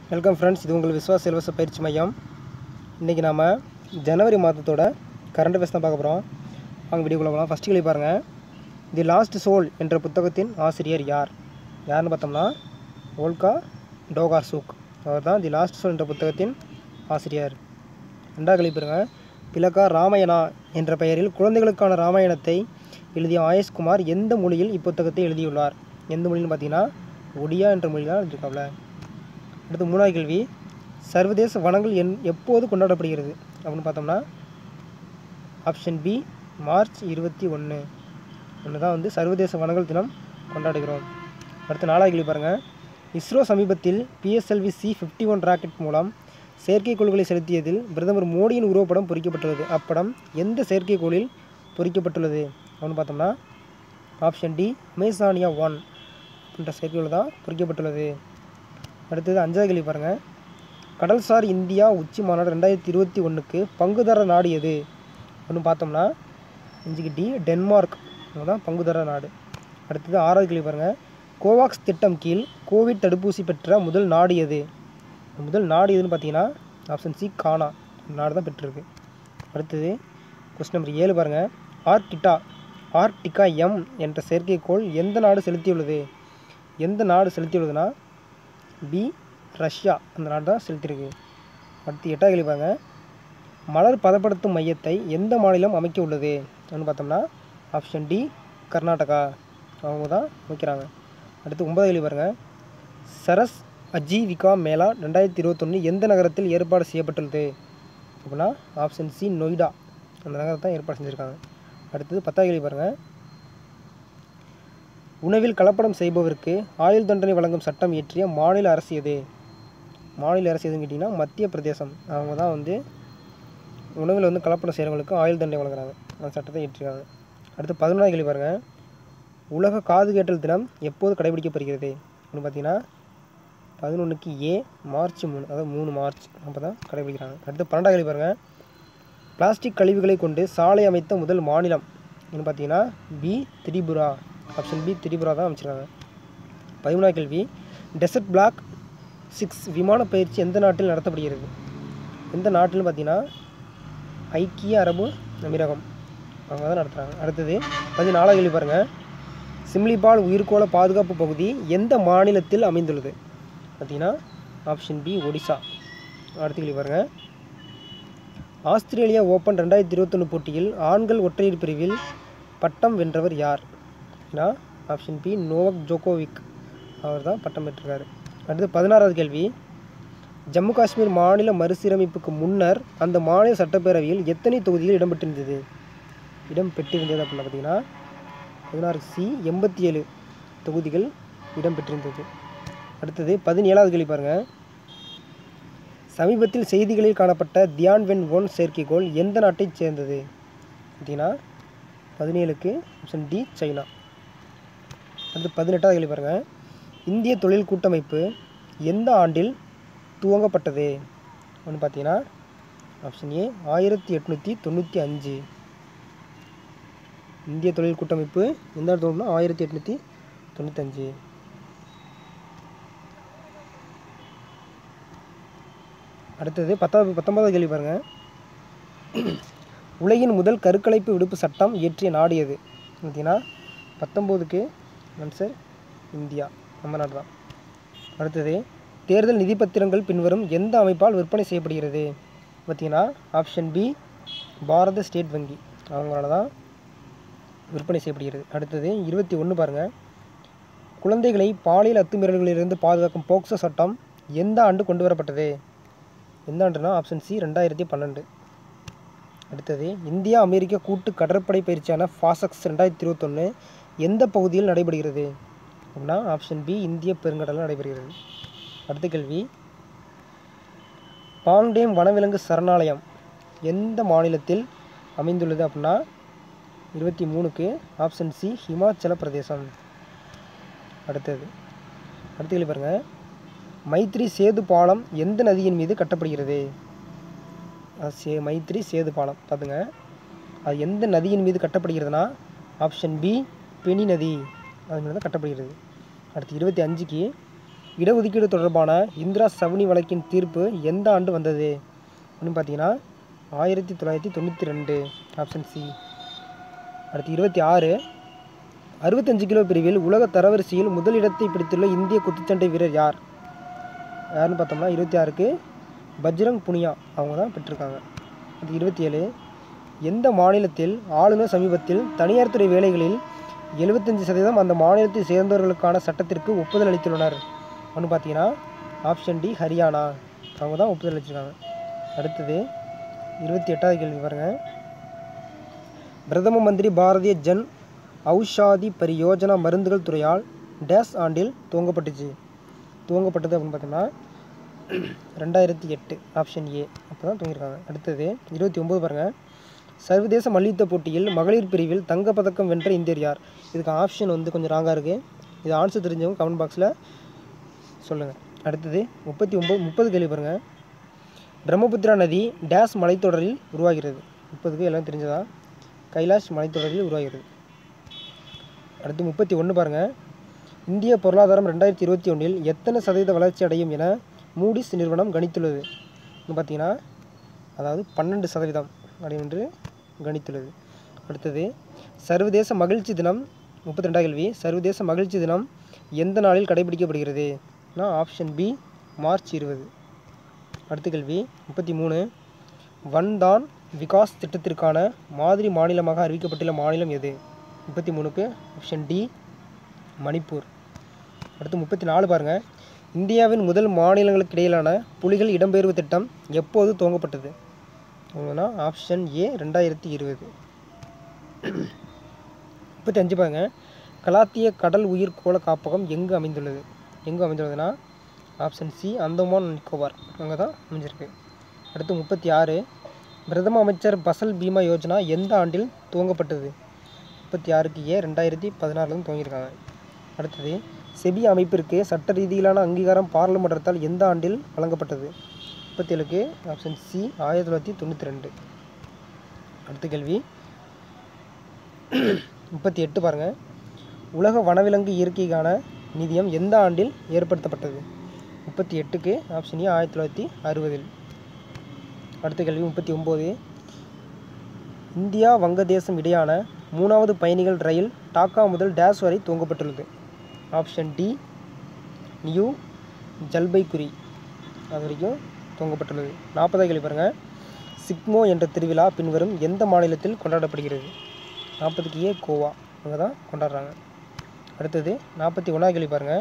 welcome friends இது உங்கள் விஸ்வாஸ் இலவச பயிற்சி மையம் இன்றைக்கி நாம் ஜனவரி மாதத்தோட கரண்ட் அஃபேர்ஸ் தான் பார்க்க போகிறோம் வாங்க வீடியோக்குள்ள போகலாம் ஃபஸ்ட்டு கேள்வி பாருங்கள் தி லாஸ்ட் சோல் என்ற புத்தகத்தின் ஆசிரியர் யார் யாருன்னு பார்த்தோம்னா ஓல்கா டோகார் சூக் அவர் தான் தி லாஸ்ட் சோல் என்ற புத்தகத்தின் ஆசிரியர் ரெண்டாவது கேள்வி பாருங்க பிலகா ராமாயணா என்ற பெயரில் குழந்தைகளுக்கான ராமாயணத்தை எழுதிய ஆயஸ்குமார் எந்த மொழியில் இப்புத்தகத்தை எழுதியுள்ளார் எந்த மொழின்னு பார்த்தீங்கன்னா ஒடியா என்ற மொழி தான் எழுதியிருக்காப்ல அடுத்து மூணாவது கேள்வி சர்வதேச வனங்கள் என் எப்போது கொண்டாடப்படுகிறது அப்படின்னு பார்த்தோம்னா ஆப்ஷன் பி மார்ச் இருபத்தி ஒன்று ஒன்று தான் வந்து சர்வதேச வனங்கள் தினம் கொண்டாடுகிறோம் அடுத்து நாலாவது கேள்வி பாருங்கள் இஸ்ரோ சமீபத்தில் PSLV C fifty one rocket மூலம் செயற்கைக்கோள்களை செலுத்தியதில் பிரதமர் மோடியின் உருவப்படம் பொறிக்கப்பட்டுள்ளது அப்படம் எந்த செயற்கைக்கோளில் பொறிக்கப்பட்டுள்ளது அப்படின்னு பார்த்தோம்னா ஆப்ஷன் டி அமேசானியா ஒன் என்ற செயற்கைக்கோள் தான் பொறிக்கப்பட்டுள்ளது அடுத்தது அஞ்சாவது கேள்வி பாருங்கள் கடல்சார் இந்தியா உச்சி மாநாடு ரெண்டாயிரத்தி இருபத்தி ஒன்றுக்கு பங்குதாரர் நாடு எது அப்படின்னு பார்த்தோம்னா அஞ்சுக்கு டி டென்மார்க் இவங்க தான் பங்குதாரர் நாடு அடுத்தது ஆறாவது கேள்வி பாருங்கள் கோவாக்ஸ் திட்டம் கீழ் கோவிட் தடுப்பூசி பெற்ற முதல் நாடு எது முதல் நாடு எதுன்னு பார்த்தீங்கன்னா ஆப்ஷன் சி கானா இந்த நாடு தான் பெற்றிருக்கு அடுத்தது கொஸ்டின் நம்பர் ஏழு பாருங்கள் ஆர்டிட்டா ஆர்டிகா எம் என்ற செயற்கைக்கோள் எந்த நாடு செலுத்தியுள்ளது எந்த நாடு செலுத்தியுள்ளதுன்னா பி ரஷ்யா அந்த நாடு தான் செலுத்தியிருக்கு அடுத்து எட்டாவது கேள்வி பாருங்க மலர் பதப்படுத்தும் மையத்தை எந்த மாநிலம் அமைக்க உள்ளது அப்படின்னு பார்த்தோம்னா ஆப்ஷன் டி கர்நாடகா அவங்க தான் அமைக்கிறாங்க அடுத்து ஒன்பதாவது கேள்வி பாருங்க சரஸ் அஜீவிகா மேளா ரெண்டாயிரத்தி இருபத்தொன்று எந்த நகரத்தில் ஏற்பாடு செய்யப்பட்டுள்ளது அப்படின்னா ஆப்ஷன் சி நொய்டா அந்த நகரத்தை தான் ஏற்பாடு செஞ்சுருக்காங்க அடுத்தது பத்தாவது கேள்வி பாருங்கள் உணவில் கலப்படம் செய்பவருக்கு ஆயுள் தண்டனை வழங்கும் சட்டம் இயற்றிய மாநில அரசு எது மாநில அரசு எதுன்னு கேட்டிங்கன்னா மத்திய பிரதேசம் அவங்க தான் வந்து உணவில் வந்து கலப்படம் செய்கிறவங்களுக்கு ஆயுள் தண்டனை வழங்குறாங்க அந்த சட்டத்தை இயற்றிருக்காங்க அடுத்து பதினொன்றாவது கேள்வி பாருங்கள் உலக காது கேட்டல் தினம் எப்போது கடைபிடிக்கப்படுகிறது அப்படின்னு பார்த்தீங்கன்னா பதினொன்றுக்கு ஏ மார்ச் மூணு அதாவது மூணு மார்ச் அப்போ தான் கடைபிடிக்கிறாங்க அடுத்து பன்னெண்டாவது கேள்வி பாருங்கள் பிளாஸ்டிக் கழிவுகளை கொண்டு சாலை அமைத்த முதல் மாநிலம் என்ன பார்த்தீங்கன்னா B Tripura option B Tripura தான் அமைச்சிருக்காங்க பதிமூணாவது கேள்வி டெசர்ட் பிளாக் சிக்ஸ் விமான பயிற்சி எந்த நாட்டில் நடத்தப்படுகிறது எந்த நாட்டில்னு பார்த்தீங்கன்னா ஐக்கிய அரபு அமீரகம் அவங்க தான் நடத்துகிறாங்க அடுத்தது பதினாலாவது கேள்வி பாருங்கள் சிம்லிபால் உயிர்கோள பாதுகாப்பு பகுதி எந்த மாநிலத்தில் அமைந்துள்ளது பார்த்தீங்கன்னா ஆப்ஷன் பி ஒடிசா அடுத்த கேள்வி பாருங்கள் ஆஸ்திரேலியா ஓப்பன் ரெண்டாயிரத்தி இருபத்தொன்று போட்டியில் ஆண்கள் ஒற்றையர் பிரிவில் பட்டம் வென்றவர் யார் அப்படின்னா ஆப்ஷன் பி நோவக் ஜோகோவிக் அவர் தான் பட்டம் பெற்றிருக்காரு அடுத்து பதினாறாவது கேள்வி ஜம்மு காஷ்மீர் மாநில மறுசீரமைப்புக்கு முன்னர் அந்த மாநில சட்டப்பேரவையில் எத்தனை தொகுதிகள் இடம்பெற்றிருந்தது இடம் பெற்றிருந்தது அப்படின்னு பார்த்தீங்கன்னா பதினாறு சி எண்பத்தி ஏழு தொகுதிகள் இடம்பெற்றிருந்தது அடுத்தது பதினேழாவது கேள்வி பாருங்கள் சமீபத்தில் செய்திகளில் காணப்பட்ட தியான்வென் ஒன் செயற்கைக்கோள் எந்த நாட்டைச் சேர்ந்தது பார்த்தீங்கன்னா பதினேழுக்கு ஆப்ஷன் டி சைனா அடுத்து பதினெட்டாவது கேள்வி பாருங்கள் இந்திய தொழில் கூட்டமைப்பு எந்த ஆண்டில் துவங்கப்பட்டது ஒன்று பார்த்தீங்கன்னா ஆப்ஷன் ஏ ஆயிரத்தி எட்நூற்றி தொண்ணூற்றி அஞ்சு இந்திய தொழில் கூட்டமைப்பு எந்த ஆண்டு தோணும்னா ஆயிரத்தி எட்நூற்றி தொண்ணூத்தஞ்சு அடுத்தது பத்தாவது பத்தொன்பதாவது கேள்வி பாருங்கள் உலகின் முதல் கருக்கலைப்பு விடுப்பு சட்டம் இயற்றிய நாடு எது பார்த்தீங்கன்னா பத்தொம்போதுக்கு ஆன்சர் இந்தியா நம்ம நாடு தான் அடுத்தது தேர்தல் நிதி பத்திரங்கள் பின்வரும் எந்த அமைப்பால் விற்பனை செய்யப்படுகிறது பார்த்தீங்கன்னா ஆப்ஷன் பி பாரத ஸ்டேட் வங்கி அவங்களால தான் விற்பனை செய்யப்படுகிறது அடுத்தது இருபத்தி ஒன்று பாருங்கள் குழந்தைகளை பாலியல் அத்துமீறல்களிலிருந்து பாதுகாக்கும் போக்சோ சட்டம் எந்த ஆண்டு கொண்டு வரப்பட்டது எந்த ஆண்டுனா ஆப்ஷன் சி ரெண்டாயிரத்தி பன்னெண்டு அடுத்தது இந்தியா அமெரிக்க கூட்டு கடற்படை பயிற்சியான ஃபாசக்ஸ் ரெண்டாயிரத்தி இருபத்தொன்று எந்த பகுதியில் நடைபெறுகிறது அப்படின்னா ஆப்ஷன் பி இந்திய பெருங்கடலில் நடைபெறுகிறது அடுத்த கேள்வி பாங்டேம் வனவிலங்கு சரணாலயம் எந்த மாநிலத்தில் அமைந்துள்ளது அப்படின்னா இருபத்தி மூணுக்கு ஆப்ஷன் சி ஹிமாச்சல பிரதேசம் அடுத்தது அடுத்த கேள்வி பாருங்கள் மைத்ரி சேது பாலம் எந்த நதியின் மீது கட்டப்படுகிறது அது சே மைத்ரி சேது பாலம் பார்த்துங்க அது எந்த நதியின் மீது கட்டப்படுகிறதுனா ஆப்ஷன் பி பெனி நதி அது மீது தான் கட்டப்படுகிறது அடுத்து இருபத்தி அஞ்சுக்கு இடஒதுக்கீடு தொடர்பான இந்திரா சவுனி வழக்கின் தீர்ப்பு எந்த ஆண்டு வந்தது அப்படின்னு பார்த்தீங்கன்னா ஆயிரத்தி தொள்ளாயிரத்தி தொண்ணூற்றி ரெண்டு ஆப்ஷன் சி அடுத்து இருபத்தி ஆறு அறுபத்தஞ்சு கிலோ பிரிவில் உலக தரவரிசையில் முதலிடத்தை பிடித்துள்ள இந்திய குத்துச்சண்டை வீரர் யார் யாருன்னு பார்த்தோம்னா இருபத்தி ஆறுக்கு பஜ்ரங் புனியா அவங்க தான் பெற்றிருக்காங்க அது இருபத்தி ஏழு எந்த மாநிலத்தில் ஆளுநர் சமீபத்தில் தனியார் துறை வேலைகளில் எழுபத்தஞ்சு சதவீதம் அந்த மாநிலத்தை சேர்ந்தவர்களுக்கான சட்டத்திற்கு ஒப்புதல் அளித்துள்ளனர் ஒன்று பார்த்தீங்கன்னா ஆப்ஷன் டி ஹரியானா அவங்க தான் ஒப்புதல் அளிச்சிருக்காங்க அடுத்தது இருபத்தி எட்டாவது கேள்வி பாருங்கள் பிரதம மந்திரி பாரதிய ஜன் ஔஷாதி பரியோஜனா மருந்துகள் துறையால் டேஸ் ஆண்டில் துவங்கப்பட்டுச்சு துவங்கப்பட்டது அப்படின்னு பார்த்தோம்னா ரெண்டாயிரத்தி எட்டு ஆப்ஷன் ஏ அப்போ தான் துவங்கியிருக்காங்க அடுத்தது இருபத்தி ஒம்பது பாருங்கள் சர்வதேச மல்யுத்த போட்டியில் மகளிர் பிரிவில் தங்கப்பதக்கம் வென்ற இந்தியர் யார் இதுக்கு ஆப்ஷன் வந்து கொஞ்சம் ராங்காக இருக்குது இது ஆன்சர் தெரிஞ்சவங்க கமெண்ட் பாக்ஸில் சொல்லுங்கள் அடுத்தது முப்பத்தி ஒம்பது முப்பது கேள்வி பாருங்கள் பிரம்மபுத்திரா நதி டேஸ் மலைத்தொடரில் உருவாகிறது முப்பதுக்கு எல்லாம் தெரிஞ்சதா கைலாஷ் மலைத்தொடரில் உருவாகிறது அடுத்து முப்பத்தி ஒன்று பாருங்கள் இந்திய பொருளாதாரம் ரெண்டாயிரத்தி இருபத்தி ஒன்றில் எத்தனை சதவீத வளர்ச்சி அடையும் என மூடிஸ் நிறுவனம் கணித்துள்ளது இன்னும் பார்த்தீங்கன்னா அதாவது பன்னெண்டு சதவீதம் அப்படின்னு கணித்துள்ளது அடுத்தது சர்வதேச மகிழ்ச்சி தினம் முப்பத்தி ரெண்டாம் கேள்வி சர்வதேச மகிழ்ச்சி தினம் எந்த நாளில் கடைபிடிக்கப்படுகிறது ஆப்ஷன் பி மார்ச் இருபது அடுத்த கேள்வி முப்பத்தி மூணு வன்தான் விகாஸ் திட்டத்திற்கான மாதிரி மாநிலமாக அறிவிக்கப்பட்டுள்ள மாநிலம் எது முப்பத்தி மூணுக்கு ஆப்ஷன் டி மணிப்பூர் அடுத்து முப்பத்தி நாலு பாருங்கள் இந்தியாவின் முதல் மாநிலங்களுக்கு இடையிலான புலிகள் இடம்பெயர்வு திட்டம் எப்போது துவங்கப்பட்டது அவங்கன்னா ஆப்ஷன் ஏ ரெண்டாயிரத்தி இருபது முப்பத்தி அஞ்சு பாருங்க கலாத்திய கடல் உயிர் கோள காப்பகம் எங்கு அமைந்துள்ளது எங்கு அமைந்துள்ளதுன்னா ஆப்ஷன் சி அந்தமான் நிக்கோபார் அங்கே தான் அமைஞ்சிருக்கு அடுத்து முப்பத்தி ஆறு பிரதம அமைச்சர் பசல் பீமா யோஜனா எந்த ஆண்டில் துவங்கப்பட்டது முப்பத்தி ஆறுக்கு ஏ ரெண்டாயிரத்தி பதினாறுல துவங்கியிருக்காங்க அடுத்தது செபி அமைப்பிற்கு சட்ட ரீதியிலான அங்கீகாரம் பாராளுமன்றத்தால் எந்த ஆண்டில் வழங்கப்பட்டது முப்பத்தி ஏழுக்கு ஆப்ஷன் சி ஆயிரத்தி தொள்ளாயிரத்தி தொண்ணூற்றி ரெண்டு அடுத்த கேள்வி முப்பத்தி எட்டு பாருங்கள் உலக வனவிலங்கு இயற்கைக்கான நிதியம் எந்த ஆண்டில் ஏற்படுத்தப்பட்டது முப்பத்தி எட்டுக்கு ஆப்ஷன் ஏ ஆயிரத்தி தொள்ளாயிரத்தி அறுபதில் அடுத்த கேள்வி முப்பத்தி ஒம்பது இந்தியா வங்கதேசம் இடையான மூணாவது பயணிகள் ரயில் டாக்கா முதல் டேஸ் வரை துவங்கப்பட்டுள்ளது ஆப்ஷன் டி நியூ ஜல்பைகுரி அது வரைக்கும் துவங்கப்பட்டுள்ளது நாற்பதாவது கேள்வி பாருங்கள் சிக்மோ என்ற திருவிழா பின்வரும் எந்த மாநிலத்தில் கொண்டாடப்படுகிறது நாற்பதுக்கு ஏ கோவா அங்கே தான் கொண்டாடுறாங்க அடுத்தது நாற்பத்தி ஒன்றாவது கேள்வி பாருங்கள்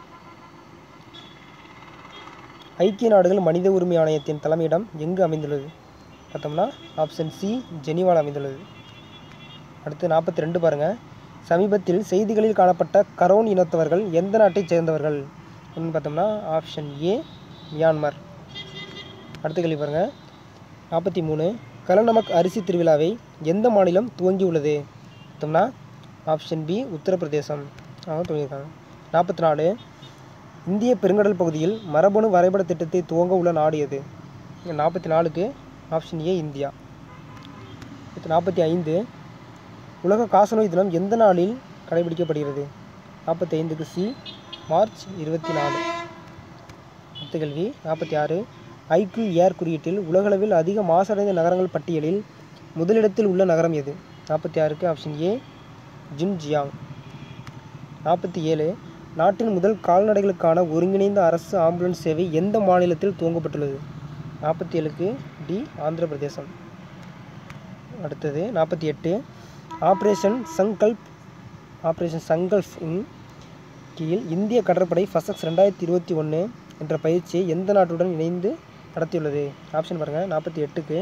ஐக்கிய நாடுகள் மனித உரிமை ஆணையத்தின் தலைமையிடம் எங்கு அமைந்துள்ளது பார்த்தோம்னா ஆப்ஷன் சி ஜெனீவாவில் அமைந்துள்ளது அடுத்து நாற்பத்தி ரெண்டு பாருங்கள் சமீபத்தில் செய்திகளில் காணப்பட்ட கரோன் இனத்தவர்கள் எந்த நாட்டைச் சேர்ந்தவர்கள் அப்படின்னு பார்த்தோம்னா ஆப்ஷன் ஏ மியான்மர் அடுத்த கேள்வி பாருங்கள் நாற்பத்தி மூணு கலநமக் அரிசி திருவிழாவை எந்த மாநிலம் துவங்கியுள்ளது பார்த்தோம்னா ஆப்ஷன் பி உத்தரப்பிரதேசம் அவங்க துவங்கியிருக்காங்க நாற்பத்தி நாலு இந்திய பெருங்கடல் பகுதியில் மரபணு வரைபட திட்டத்தை துவங்க உள்ள நாடு எது நாற்பத்தி நாலுக்கு ஆப்ஷன் ஏ இந்தியா அடுத்து நாற்பத்தி ஐந்து உலக காசநோய் தினம் எந்த நாளில் கடைபிடிக்கப்படுகிறது நாற்பத்தி ஐந்துக்கு சி மார்ச் இருபத்தி நாலு அடுத்த கேள்வி நாற்பத்தி ஆறு ஐக்யூ ஏர் குறியீட்டில் உலகளவில் அதிக மாசடைந்த நகரங்கள் பட்டியலில் முதலிடத்தில் உள்ள நகரம் எது நாற்பத்தி ஆறுக்கு ஆப்ஷன் ஏ ஜின்ஜியாங் நாற்பத்தி ஏழு நாட்டின் முதல் கால்நடைகளுக்கான ஒருங்கிணைந்த அரசு ஆம்புலன்ஸ் சேவை எந்த மாநிலத்தில் துவங்கப்பட்டுள்ளது நாற்பத்தி ஏழுக்கு டி ஆந்திர பிரதேசம் அடுத்தது நாற்பத்தி எட்டு ஆப்ரேஷன் சங்கல்ப் ஆப்ரேஷன் சங்கல்ஃப் இன் கீழ் இந்திய கடற்படை ஃபசக்ஸ் ரெண்டாயிரத்தி இருபத்தி ஒன்று என்ற பயிற்சியை எந்த நாட்டுடன் இணைந்து நடத்தியுள்ளது ஆப்ஷன் பாருங்கள் நாற்பத்தி எட்டுக்கு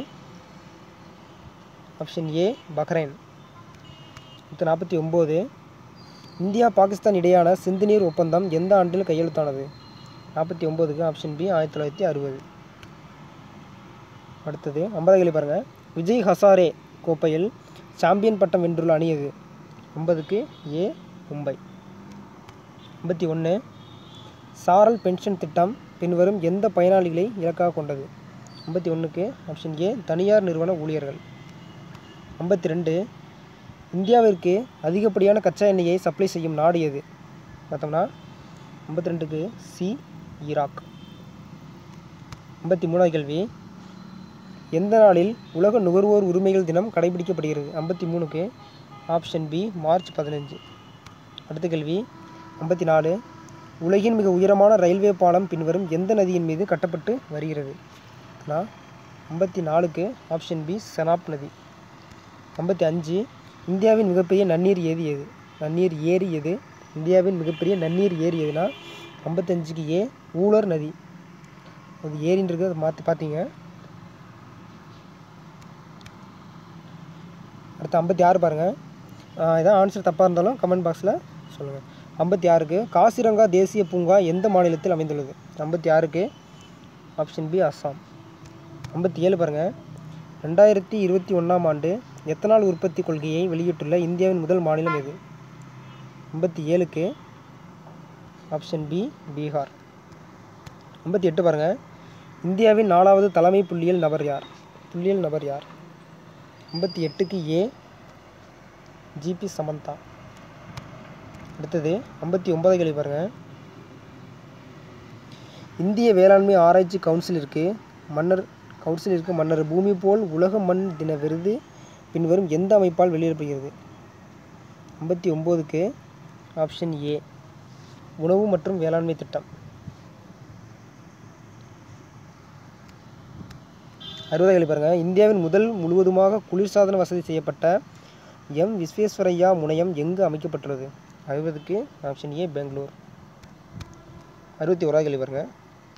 ஆப்ஷன் ஏ பஹ்ரைன் அடுத்து நாற்பத்தி ஒம்பது இந்தியா பாகிஸ்தான் இடையான சிந்து நீர் ஒப்பந்தம் எந்த ஆண்டில் கையெழுத்தானது நாற்பத்தி ஒம்போதுக்கு ஆப்ஷன் பி ஆயிரத்தி தொள்ளாயிரத்தி அறுபது அடுத்தது ஐம்பது கேள்வி பாருங்கள் விஜய் ஹசாரே கோப்பையில் சாம்பியன் பட்டம் வென்றுள்ள அணி எது ஐம்பதுக்கு ஏ மும்பை ஐம்பத்தி ஒன்று சாரல் பென்ஷன் திட்டம் பின்வரும் எந்த பயனாளிகளை இலக்காக கொண்டது ஐம்பத்தி ஒன்றுக்கு ஆப்ஷன் ஏ தனியார் நிறுவன ஊழியர்கள் ஐம்பத்தி ரெண்டு இந்தியாவிற்கு அதிகப்படியான கச்சா எண்ணெயை சப்ளை செய்யும் நாடு எது பார்த்தோம்னா ஐம்பத்தி ரெண்டுக்கு சி ஈராக் ஐம்பத்தி மூணாவது கேள்வி எந்த நாளில் உலக நுகர்வோர் உரிமைகள் தினம் கடைபிடிக்கப்படுகிறது ஐம்பத்தி மூணுக்கு ஆப்ஷன் பி மார்ச் பதினஞ்சு அடுத்த கேள்வி ஐம்பத்தி நாலு உலகின் மிக உயரமான ரயில்வே பாலம் பின்வரும் எந்த நதியின் மீது கட்டப்பட்டு வருகிறது நான் ஐம்பத்தி நாலுக்கு ஆப்ஷன் பி செனாப் நதி ஐம்பத்தி அஞ்சு இந்தியாவின் மிகப்பெரிய நன்னீர் ஏரி எது நன்னீர் ஏரி எது இந்தியாவின் மிகப்பெரிய நன்னீர் ஏரி எதுனா ஐம்பத்தஞ்சுக்கு ஏ ஊலர் நதி அது ஏரின்னு இருக்குது அதை மாற்றி பார்த்தீங்க அடுத்து ஐம்பத்தி ஆறு பாருங்கள் இதான் ஆன்சர் தப்பாக இருந்தாலும் கமெண்ட் பாக்ஸில் சொல்லுங்கள் ஐம்பத்தி ஆறுக்கு காசிரங்கா தேசிய பூங்கா எந்த மாநிலத்தில் அமைந்துள்ளது ஐம்பத்தி ஆறுக்கு ஆப்ஷன் பி அஸ்ஸாம் ஐம்பத்தி ஏழு பாருங்கள் ரெண்டாயிரத்தி இருபத்தி ஒன்றாம் ஆண்டு எத்தனால் உற்பத்தி கொள்கையை வெளியிட்டுள்ள இந்தியாவின் முதல் மாநிலம் எது ஐம்பத்தி ஏழுக்கு ஆப்ஷன் பி பீகார் ஐம்பத்தி எட்டு பாருங்கள் இந்தியாவின் நாலாவது தலைமை புள்ளியியல் நபர் யார் புள்ளியியல் நபர் யார் ஐம்பத்தி எட்டுக்கு ஏ ஜிபி சமந்தா அடுத்தது ஐம்பத்தி ஒன்பது கேள்வி பாருங்கள் இந்திய வேளாண்மை ஆராய்ச்சி கவுன்சிலிற்கு மன்னர் கவுன்சிலிற்கு மன்னர் பூமி போல் உலக மண் தின விருது பின்வரும் எந்த அமைப்பால் வெளியிடப்படுகிறது ஐம்பத்தி ஒம்போதுக்கு ஆப்ஷன் ஏ உணவு மற்றும் வேளாண்மை திட்டம் அறுபது கேள்வி பாருங்கள் இந்தியாவின் முதல் முழுவதுமாக குளிர்சாதன வசதி செய்யப்பட்ட எம் விஸ்வேஸ்வரையா முனையம் எங்கு அமைக்கப்பட்டுள்ளது அறுபதுக்கு ஆப்ஷன் ஏ பெங்களூர் அறுபத்தி ஓராவது கேள்வி பாருங்கள்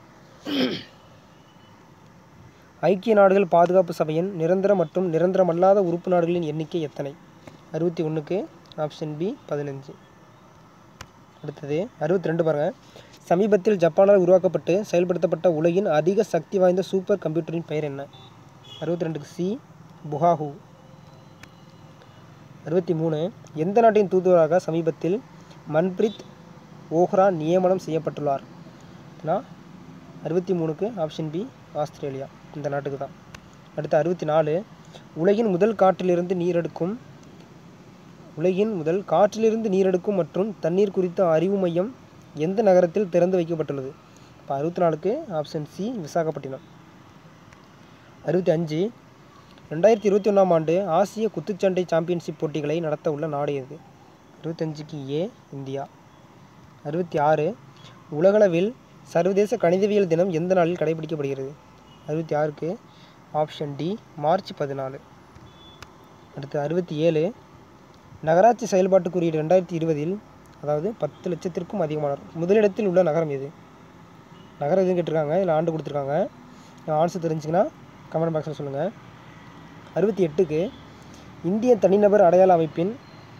ஐக்கிய நாடுகள் பாதுகாப்பு சபையின் நிரந்தர மற்றும் நிரந்தரமல்லாத உறுப்பு நாடுகளின் எண்ணிக்கை எத்தனை அறுபத்தி ஒன்றுக்கு ஆப்ஷன் பி பதினஞ்சு அடுத்தது அறுபத்தி ரெண்டு பாருங்கள் சமீபத்தில் ஜப்பானால் உருவாக்கப்பட்டு செயல்படுத்தப்பட்ட உலகின் அதிக சக்தி வாய்ந்த சூப்பர் கம்ப்யூட்டரின் பெயர் என்ன அறுபத்தி ரெண்டுக்கு சி புகாஹூ அறுபத்தி மூணு எந்த நாட்டின் தூதுவராக சமீபத்தில் மன்பிரித் ஓஹ்ரா நியமனம் செய்யப்பட்டுள்ளார் அறுபத்தி மூணுக்கு ஆப்ஷன் பி ஆஸ்திரேலியா இந்த நாட்டுக்கு தான் அடுத்து அறுபத்தி நாலு உலகின் முதல் காற்றிலிருந்து நீரெடுக்கும் உலகின் முதல் காற்றிலிருந்து நீரெடுக்கும் மற்றும் தண்ணீர் குறித்த அறிவு மையம் எந்த நகரத்தில் திறந்து வைக்கப்பட்டுள்ளது இப்போ அறுபத்தி நாலுக்கு ஆப்ஷன் சி விசாகப்பட்டினம் அறுபத்தி அஞ்சு ரெண்டாயிரத்தி இருபத்தி ஒன்றாம் ஆண்டு ஆசிய குத்துச்சண்டை சாம்பியன்ஷிப் போட்டிகளை நடத்த உள்ள நாடு எது அறுபத்தஞ்சுக்கு ஏ இந்தியா அறுபத்தி ஆறு உலகளவில் சர்வதேச கணிதவியல் தினம் எந்த நாளில் கடைபிடிக்கப்படுகிறது அறுபத்தி ஆறுக்கு ஆப்ஷன் டி மார்ச் பதினாலு அடுத்து அறுபத்தி ஏழு நகராட்சி செயல்பாட்டு குறியீடு ரெண்டாயிரத்தி இருபதில் அதாவது பத்து லட்சத்திற்கும் அதிகமானோர் முதலிடத்தில் உள்ள நகரம் எது நகரம் எதுவும் கேட்டிருக்காங்க இதில் ஆண்டு கொடுத்துருக்காங்க ஆன்சர் தெரிஞ்சுங்கன்னா கமெண்ட் பாக்ஸில் சொல்லுங்கள் அறுபத்தி எட்டுக்கு இந்திய தனிநபர் அடையாள அமைப்பின்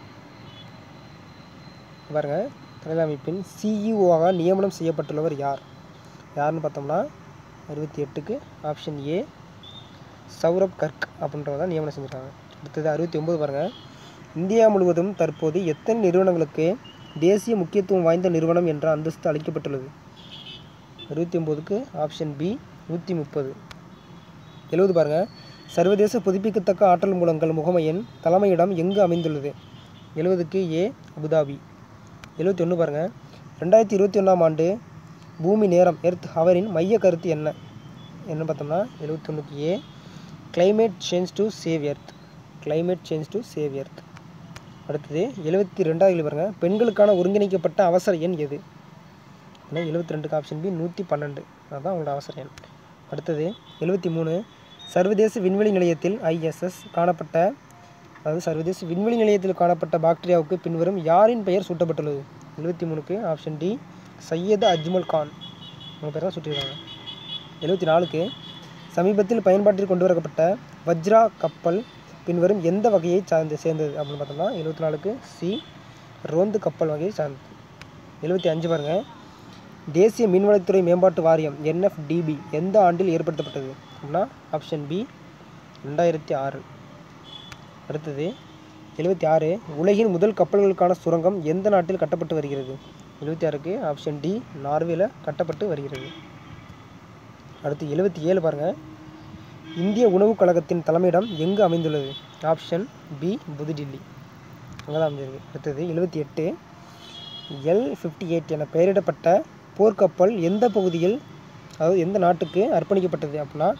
பாருங்க அடையாள அமைப்பின் சிஇஓவாக நியமனம் செய்யப்பட்டுள்ளவர் யார் யாருன்னு பார்த்தோம்னா அறுபத்தி எட்டுக்கு ஆப்ஷன் ஏ சௌரப் கர்க் அப்படின்றவர் தான் நியமனம் செஞ்சுருக்காங்க அடுத்தது அறுபத்தி ஒம்பது பாருங்கள் இந்தியா முழுவதும் தற்போது எத்தனை நிறுவனங்களுக்கு தேசிய முக்கியத்துவம் வாய்ந்த நிறுவனம் என்ற அந்தஸ்து அளிக்கப்பட்டுள்ளது அறுபத்தி ஒம்போதுக்கு ஆப்ஷன் பி நூற்றி முப்பது எழுபது பாருங்கள் சர்வதேச புதுப்பிக்கத்தக்க ஆற்றல் மூலங்கள் முகமையின் தலைமையிடம் எங்கு அமைந்துள்ளது எழுபதுக்கு ஏ அபுதாபி எழுபத்தி ஒன்று பாருங்கள் ரெண்டாயிரத்தி இருபத்தி ஒன்றாம் ஆண்டு பூமி நேரம் எர்த் ஹவரின் மைய கருத்து என்ன என்ன பார்த்தோம்னா எழுபத்தி ஒன்றுக்கு A climate change to save earth climate change to save earth அடுத்தது எழுபத்தி ரெண்டாவது பாருங்கள் பெண்களுக்கான ஒருங்கிணைக்கப்பட்ட அவசர எண் எது ஏன்னா எழுபத்தி ரெண்டுக்கு ஆப்ஷன் பி நூற்றி பன்னெண்டு அதுதான் உங்களோட அவசர எண் அடுத்தது எழுபத்தி மூணு சர்வதேச விண்வெளி நிலையத்தில் ஐஎஸ்எஸ் காணப்பட்ட அதாவது சர்வதேச விண்வெளி நிலையத்தில் காணப்பட்ட பாக்டீரியாவுக்கு பின்வரும் யாரின் பெயர் சூட்டப்பட்டுள்ளது எழுபத்தி மூணுக்கு ஆப்ஷன் டி சையது அஜ்மல் கான் அவங்க பேர் தான் சுட்டிருக்காங்க எழுபத்தி நாலுக்கு சமீபத்தில் பயன்பாட்டில் கொண்டு வரப்பட்ட வஜ்ரா கப்பல் பின்வரும் எந்த வகையை சார்ந்து சேர்ந்தது அப்படின்னு பார்த்தோம்னா எழுபத்தி நாலுக்கு சி ரோந்து கப்பல் வகையை சார்ந்தது எழுபத்தி அஞ்சு பாருங்க தேசிய மீன்வளத்துறை மேம்பாட்டு வாரியம் என்எஃப்டிபி எந்த ஆண்டில் ஏற்படுத்தப்பட்டது அப்படின்னா ஆப்ஷன் பி ரெண்டாயிரத்தி ஆறு அடுத்தது எழுபத்தி ஆறு உலகின் முதல் கப்பல்களுக்கான சுரங்கம் எந்த நாட்டில் கட்டப்பட்டு வருகிறது எழுபத்தி ஆறுக்கு ஆப்ஷன் டி நார்வேல கட்டப்பட்டு வருகிறது அடுத்து எழுபத்தி ஏழு பாருங்கள் இந்திய உணவுக் கழகத்தின் தலைமையிடம் எங்கு அமைந்துள்ளது ஆப்ஷன் பி புதுடில்லி அங்கே தான் அமைஞ்சிருக்கு அடுத்தது எழுபத்தி எட்டு எல் ஃபிஃப்டி எயிட் என பெயரிடப்பட்ட போர்க்கப்பல் எந்த பகுதியில் அதாவது எந்த நாட்டுக்கு அர்ப்பணிக்கப்பட்டது அப்படின்னா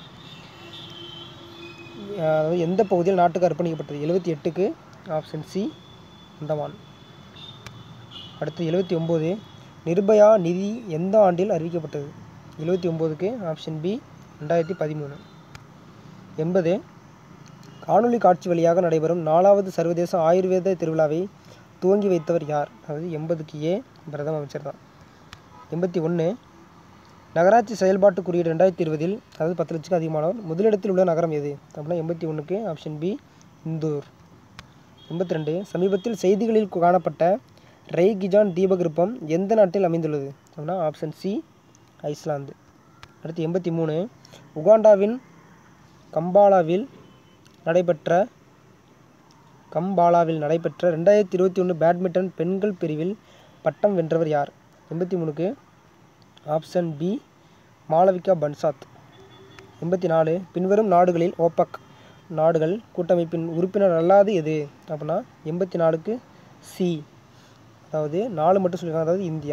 அதாவது எந்த பகுதியில் நாட்டுக்கு அர்ப்பணிக்கப்பட்டது எழுபத்தி எட்டுக்கு ஆப்ஷன் சி அந்தமான் அடுத்து எழுபத்தி ஒம்பது நிர்பயா நிதி எந்த ஆண்டில் அறிவிக்கப்பட்டது எழுபத்தி ஒம்போதுக்கு ஆப்ஷன் பி ரெண்டாயிரத்தி பதிமூணு எண்பது காணொளி காட்சி வழியாக நடைபெறும் நாலாவது சர்வதேச ஆயுர்வேத திருவிழாவை துவங்கி வைத்தவர் யார் அதாவது எண்பதுக்கு ஏ பிரதம அமைச்சர் தான் எண்பத்தி ஒன்று நகராட்சி செயல்பாட்டு குறியீடு ரெண்டாயிரத்தி இருபதில் அதாவது பத்து லட்சத்துக்கு அதிகமானவர் முதலிடத்தில் உள்ள நகரம் எது அப்படின்னா எண்பத்தி ஒன்றுக்கு ஆப்ஷன் பி இந்தூர் எண்பத்தி ரெண்டு சமீபத்தில் செய்திகளில் காணப்பட்ட ரெய்கிஜான் தீபகிருப்பம் எந்த நாட்டில் அமைந்துள்ளது அப்படின்னா ஆப்ஷன் சி ஐஸ்லாந்து அடுத்து எண்பத்தி மூணு உகாண்டாவின் கம்பாலாவில் நடைபெற்ற கம்பாலாவில் நடைபெற்ற ரெண்டாயிரத்தி இருபத்தி ஒன்று பேட்மிண்டன் பெண்கள் பிரிவில் பட்டம் வென்றவர் யார் எண்பத்தி மூணுக்கு ஆப்ஷன் பி மாளவிகா பன்சாத் எண்பத்தி நாலு பின்வரும் நாடுகளில் ஓபக் நாடுகள் கூட்டமைப்பின் உறுப்பினர் அல்லாது எது அப்படின்னா எண்பத்தி நாலுக்கு சி அதாவது நாலு மட்டும் சொல்லியிருக்காங்க அதாவது இந்தியா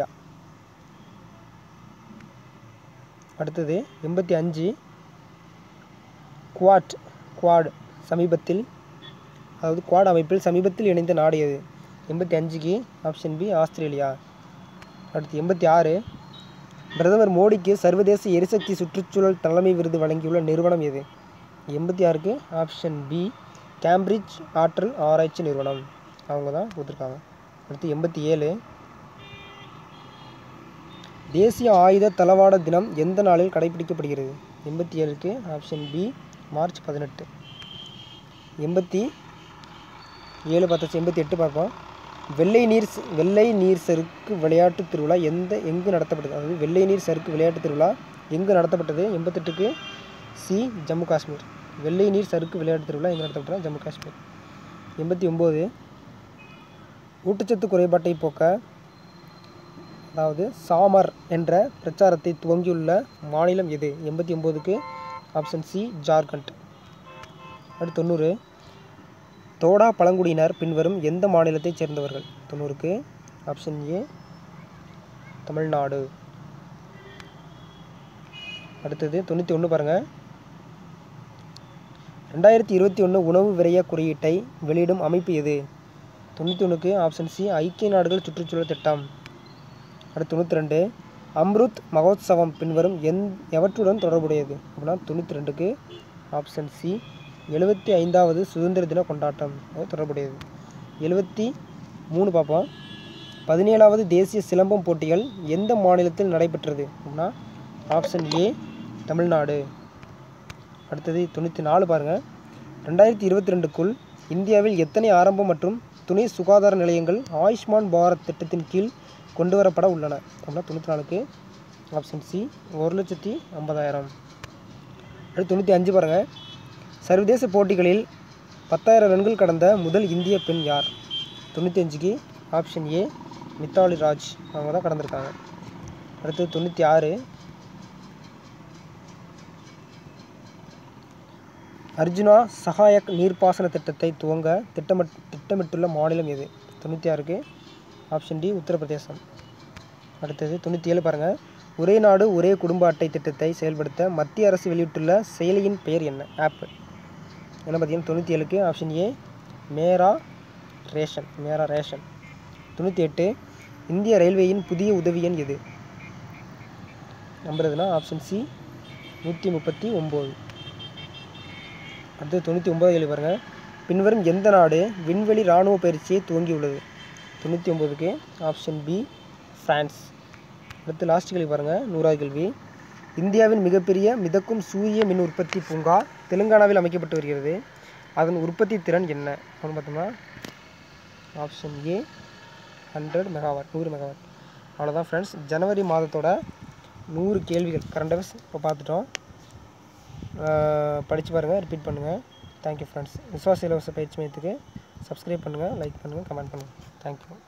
அடுத்தது எண்பத்தி அஞ்சு குவாட் குவாட் சமீபத்தில் அதாவது குவாட் அமைப்பில் சமீபத்தில் இணைந்த நாடு எது எண்பத்தி அஞ்சுக்கு ஆப்ஷன் பி ஆஸ்திரேலியா அடுத்து எண்பத்தி ஆறு பிரதமர் மோடிக்கு சர்வதேச எரிசக்தி சுற்றுச்சூழல் தலைமை விருது வழங்கியுள்ள நிறுவனம் எது எண்பத்தி ஆறுக்கு ஆப்ஷன் பி கேம்பிரிட்ஜ் ஆற்றல் ஆராய்ச்சி நிறுவனம் அவங்க தான் கொடுத்துருக்காங்க அடுத்து எண்பத்தி ஏழு தேசிய ஆயுத தளவாட தினம் எந்த நாளில் கடைபிடிக்கப்படுகிறது எண்பத்தி ஏழுக்கு ஆப்ஷன் பி மார்ச் பதினெட்டு எண்பத்தி ஏழு பத்து எண்பத்தி எட்டு பார்ப்போம் வெள்ளை நீர் ச- வெள்ளை நீர் சறுக்கு விளையாட்டு திருவிழா எந்த எங்கு நடத்தப்பட்டது அதாவது வெள்ளை நீர் சறுக்கு விளையாட்டு திருவிழா எங்கு நடத்தப்பட்டது எண்பத்தெட்டுக்கு சி ஜம்மு காஷ்மீர் வெள்ளை நீர் சறுக்கு விளையாட்டு திருவிழா எங்கு நடத்தப்பட்டது ஜம்மு காஷ்மீர் எண்பத்தி ஒம்பது ஊட்டச்சத்து குறைபாட்டை போக்க அதாவது சாமர் என்ற பிரச்சாரத்தை துவங்கியுள்ள மாநிலம் எது எண்பத்தி ஒம்போதுக்கு ஆப்ஷன் சி ஜார்க்கண்ட் அடுத்து தொண்ணூறு தோடா பழங்குடியினர் பின்வரும் எந்த மாநிலத்தைச் சேர்ந்தவர்கள் தொண்ணூறுக்கு ஆப்ஷன் ஏ தமிழ்நாடு அடுத்தது தொண்ணூற்றி ஒன்று பாருங்கள் ரெண்டாயிரத்தி இருபத்தி ஒன்று உணவு விரய குறியீட்டை வெளியிடும் அமைப்பு எது தொண்ணூற்றி ஒன்றுக்கு ஆப்ஷன் சி ஐக்கிய நாடுகள் சுற்றுச்சூழல் திட்டம் அடுத்து தொண்ணூற்றி ரெண்டு அம்ருத் மகோத்சவம் பின்வரும் எந் எவற்றுடன் தொடர்புடையது அப்படின்னா தொண்ணூற்றி ரெண்டுக்கு ஆப்ஷன் சி எழுபத்தி ஐந்தாவது சுதந்திர தின கொண்டாட்டம் அது தொடர்புடையது எழுபத்தி மூணு பார்ப்போம் பதினேழாவது தேசிய சிலம்பம் போட்டிகள் எந்த மாநிலத்தில் நடைபெற்றது அப்படின்னா ஆப்ஷன் ஏ தமிழ்நாடு அடுத்தது தொண்ணூற்றி நாலு பாருங்கள் ரெண்டாயிரத்தி இருபத்தி ரெண்டுக்குள் இந்தியாவில் எத்தனை ஆரம்ப மற்றும் துணை சுகாதார நிலையங்கள் ஆயுஷ்மான் பாரத் திட்டத்தின் கீழ் கொண்டு வரப்பட உள்ளன அப்படின்னா தொண்ணூற்றி நாலுக்கு ஆப்ஷன் சி ஒரு லட்சத்தி ஐம்பதாயிரம் அடுத்து தொண்ணூற்றி அஞ்சு பாருங்கள் சர்வதேச போட்டிகளில் பத்தாயிரம் ரன்கள் கடந்த முதல் இந்திய பெண் யார் தொண்ணூற்றி அஞ்சுக்கு ஆப்ஷன் ஏ மித்தாலி ராஜ் அவங்க தான் கடந்திருக்காங்க அடுத்து தொண்ணூற்றி ஆறு அர்ஜுனா சகாயக் நீர்ப்பாசன திட்டத்தை துவங்க திட்டமிட் திட்டமிட்டுள்ள மாநிலம் எது தொண்ணூற்றி ஆறுக்கு ஆப்ஷன் டி உத்தரப்பிரதேசம் அடுத்தது தொண்ணூற்றி ஏழு பாருங்கள் ஒரே நாடு ஒரே குடும்ப அட்டை திட்டத்தை செயல்படுத்த மத்திய அரசு வெளியிட்டுள்ள செயலியின் பெயர் என்ன ஆப் என்ன பார்த்தீங்கன்னா தொண்ணூற்றி ஏழுக்கு ஆப்ஷன் ஏ மேரா ரேஷன் மேரா ரேஷன் தொண்ணூற்றி எட்டு இந்திய ரயில்வேயின் புதிய உதவி எண் எது நம்புறதுனா ஆப்ஷன் சி நூற்றி முப்பத்தி ஒம்பது அடுத்து தொண்ணூற்றி ஒம்பது கேள்வி பாருங்கள் பின்வரும் எந்த நாடு விண்வெளி இராணுவ பயிற்சியை துவங்கியுள்ளது தொண்ணூற்றி ஒம்போதுக்கு ஆப்ஷன் பி ஃப்ரான்ஸ் அடுத்து லாஸ்ட் கேள்வி பாருங்கள் நூறாவது கேள்வி இந்தியாவின் மிகப்பெரிய மிதக்கும் சூரிய மின் உற்பத்தி பூங்கா தெலுங்கானாவில் அமைக்கப்பட்டு வருகிறது அதன் உற்பத்தி திறன் என்ன அப்படின்னு பார்த்தோம்னா ஆப்ஷன் ஏ ஹண்ட்ரட் மெகாவாட் நூறு மெகாவாட் அவ்வளோதான் ஃப்ரெண்ட்ஸ் ஜனவரி மாதத்தோட நூறு கேள்விகள் கரண்ட் அஃபேர்ஸ் இப்போ பார்த்துட்டோம் படித்து பாருங்கள் ரிப்பீட் பண்ணுங்கள் தேங்க்யூ ஃப்ரெண்ட்ஸ் விஸ்வாச இலவச பயிற்சி மையத்துக்கு சப்ஸ்கிரைப் பண்ணுங்கள் லைக் பண்ணுங்கள் கமெண்ட் பண்ணுங்கள் தேங்க்யூ